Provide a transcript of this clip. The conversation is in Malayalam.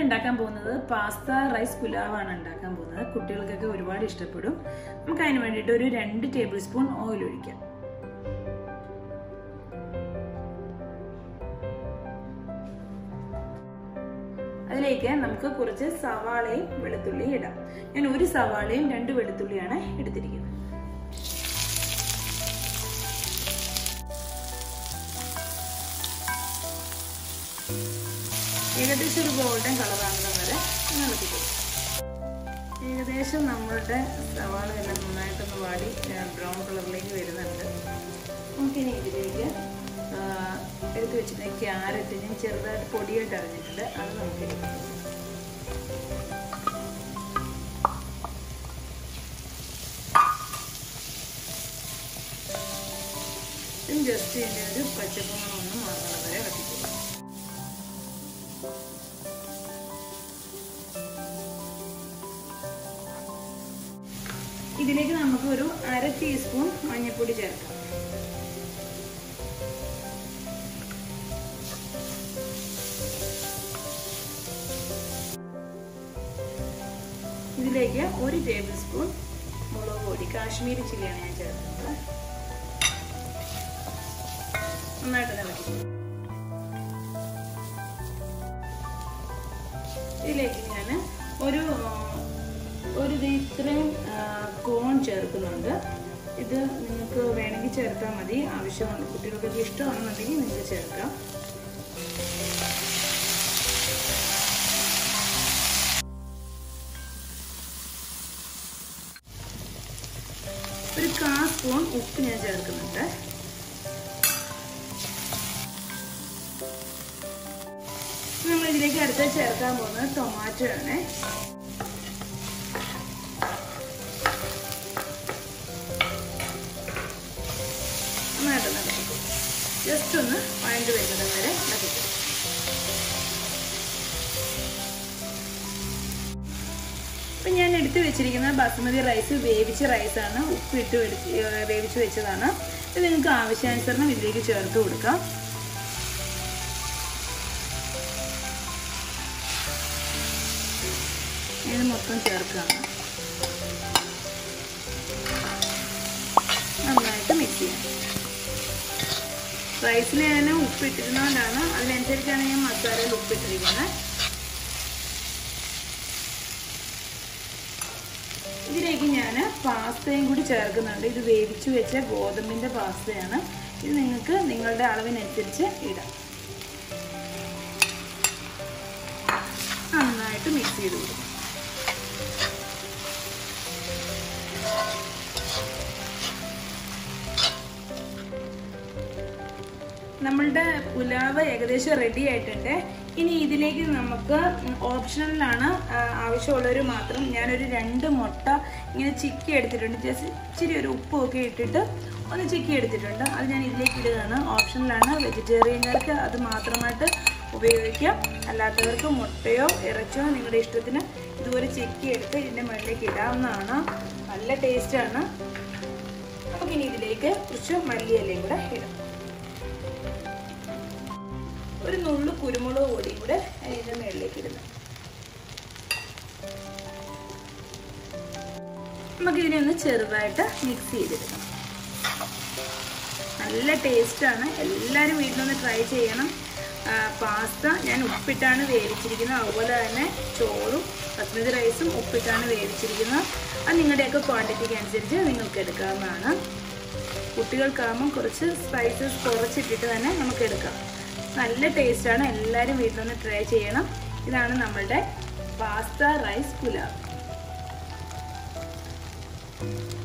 ഉണ്ടാക്കാൻ പോകുന്നത് പാസ്ത റൈസ് പുലാവാണ് ഉണ്ടാക്കാൻ പോകുന്നത് കുട്ടികൾക്കൊക്കെ ഒരുപാട് ഇഷ്ടപ്പെടും നമുക്ക് അതിന് വേണ്ടിയിട്ട് ഒരു രണ്ട് ടേബിൾ സ്പൂൺ ഓയിൽ ഒഴിക്കാം അതിലേക്ക് നമുക്ക് കുറച്ച് സവാളയും വെളുത്തുള്ളിയും ഇടാം ഞാൻ ഒരു സവാളയും രണ്ട് വെളുത്തുള്ളിയാണ് എടുത്തിരിക്കുന്നത് ഏകദേശം ഒരു ഗോൾഡൻ കളറാകുന്ന വരെ ഇളക്കിക്കും ഏകദേശം നമ്മളുടെ സവാള എല്ലാം നന്നായിട്ടൊന്ന് വാടി ബ്രൗൺ കളറിലേക്ക് വരുന്നുണ്ട് നമുക്കിനി ഇതിലേക്ക് എടുത്തു വെച്ചിട്ട് ക്യാരറ്റ് ഞാൻ ചെറുതായിട്ട് പൊടിയായിട്ട് അരിഞ്ഞിട്ടുണ്ട് അത് നമുക്ക് ജസ്റ്റ് ഇതിൻ്റെ ഒരു പച്ചപ്പുമണം ഒന്ന് മാറണം വരെ ഇറക്കിക്കും ഇതിലേക്ക് നമുക്ക് ഒരു അര ടീസ്പൂൺ മഞ്ഞൾപ്പൊടി ചേർക്കാം ഇതിലേക്ക് ഒരു ടേബിൾ സ്പൂൺ മുളക് പൊടി കാശ്മീരി ചില്ലിയാണ് ഞാൻ ചേർക്കുന്നത് നന്നായിട്ട് ഇളക്കി ഇതിലേക്ക് ഞാൻ ഒരു ഒരു ഇത്രയും കോൺ ചേർക്കുന്നുണ്ട് ഇത് നിങ്ങൾക്ക് വേണമെങ്കിൽ ചേർത്താൽ മതി ആവശ്യമാണ് കുട്ടികൾക്കൊക്കെ ഇഷ്ടമാണെന്നുണ്ടെങ്കിൽ നിങ്ങൾക്ക് ചേർക്കാം ഒരു കാ സ്പൂൺ ഉപ്പ് ഞാൻ ചേർക്കുന്നുണ്ട് നമ്മൾ ഇതിലേക്ക് അടുത്ത് ചേർക്കാൻ പോകുന്നത് ടൊമാറ്റോ ആണ് നന്നായിട്ട് നടക്കും ജസ്റ്റ് ഒന്ന് വഴണ്ട് വരുന്നത് വരെ നടക്കും ഇപ്പം ഞാൻ എടുത്തു വെച്ചിരിക്കുന്ന ബസുമതി റൈസ് വേവിച്ച റൈസാണ് ഉപ്പിട്ട് വേവിച്ച് വെച്ചതാണ് ഇത് നിങ്ങൾക്ക് ആവശ്യാനുസരണം ഇതിലേക്ക് ചേർത്ത് കൊടുക്കാം ഇത് മൊത്തം ചേർക്കുകയാണ് നന്നായിട്ട് മിക്സ് ചെയ്യാം റൈസിൽ ഞാൻ ഉപ്പിട്ടിരുന്നതുകൊണ്ടാണ് അതിനനുസരിച്ചാണ് ഞാൻ മസാലയിൽ ഉപ്പിട്ടിരിക്കുന്നത് ഇതിലേക്ക് ഞാൻ പാസ്തയും കൂടി ചേർക്കുന്നുണ്ട് ഇത് വേവിച്ചു വെച്ച ഗോതമ്പിൻ്റെ പാസ്തയാണ് ഇത് നിങ്ങൾക്ക് നിങ്ങളുടെ അളവിനനുസരിച്ച് ഇടാം നന്നായിട്ട് മിക്സ് ചെയ്ത് കൊടുക്കും നമ്മളുടെ പുലാവ് ഏകദേശം റെഡി ആയിട്ടുണ്ട് ഇനി ഇതിലേക്ക് നമുക്ക് ഓപ്ഷണലാണ് ആവശ്യമുള്ളവർ മാത്രം ഞാനൊരു രണ്ട് മുട്ട ഇങ്ങനെ ചിക്കി എടുത്തിട്ടുണ്ട് ജസ്റ്റ് ഇച്ചിരി ഒരു ഉപ്പൊക്കെ ഇട്ടിട്ട് ഒന്ന് ചിക്കി എടുത്തിട്ടുണ്ട് അത് ഞാൻ ഇതിലേക്ക് ഇടുകയാണ് ഓപ്ഷണലാണ് വെജിറ്റേറിയൻകാർക്ക് അത് മാത്രമായിട്ട് ഉപയോഗിക്കാം അല്ലാത്തവർക്ക് മുട്ടയോ ഇറച്ചോ നിങ്ങളുടെ ഇഷ്ടത്തിന് ഇതുപോലെ ചിക്കി എടുത്ത് ഇതിൻ്റെ മുകളിലേക്ക് ഇടാവുന്നതാണ് നല്ല ടേസ്റ്റാണ് നമുക്കിനി ഇതിലേക്ക് കുറച്ച് മല്ലിയിലയും കൂടെ ഇടാം ഒരു നുള്ളു കുരുമുളക് പൊടിയും കൂടെ അതിൻ്റെ മുകളിലേക്ക് ഇടുന്നു നമുക്ക് ഇതിനെ ഒന്ന് ചെറുതായിട്ട് മിക്സ് ചെയ്തെടുക്കണം നല്ല ടേസ്റ്റാണ് എല്ലാവരും വീട്ടിലൊന്ന് ട്രൈ ചെയ്യണം പാസ്ത ഞാൻ ഉപ്പിട്ടാണ് വേവിച്ചിരിക്കുന്നത് അതുപോലെ തന്നെ ചോറും ബസ്മതി റൈസും ഉപ്പിട്ടാണ് വേവിച്ചിരിക്കുന്നത് അത് നിങ്ങളുടെയൊക്കെ ക്വാണ്ടിറ്റിക്ക് അനുസരിച്ച് നിങ്ങൾക്ക് എടുക്കാവുന്നതാണ് കുട്ടികൾക്കാകുമ്പോൾ കുറച്ച് സ്പൈസസ് കുറച്ചിട്ടിട്ട് തന്നെ നമുക്ക് എടുക്കാം നല്ല ടേസ്റ്റാണ് എല്ലാവരും വീട്ടിലൊന്ന് ട്രൈ ചെയ്യണം ഇതാണ് നമ്മളുടെ പാസ്ത റൈസ് പുലാവ്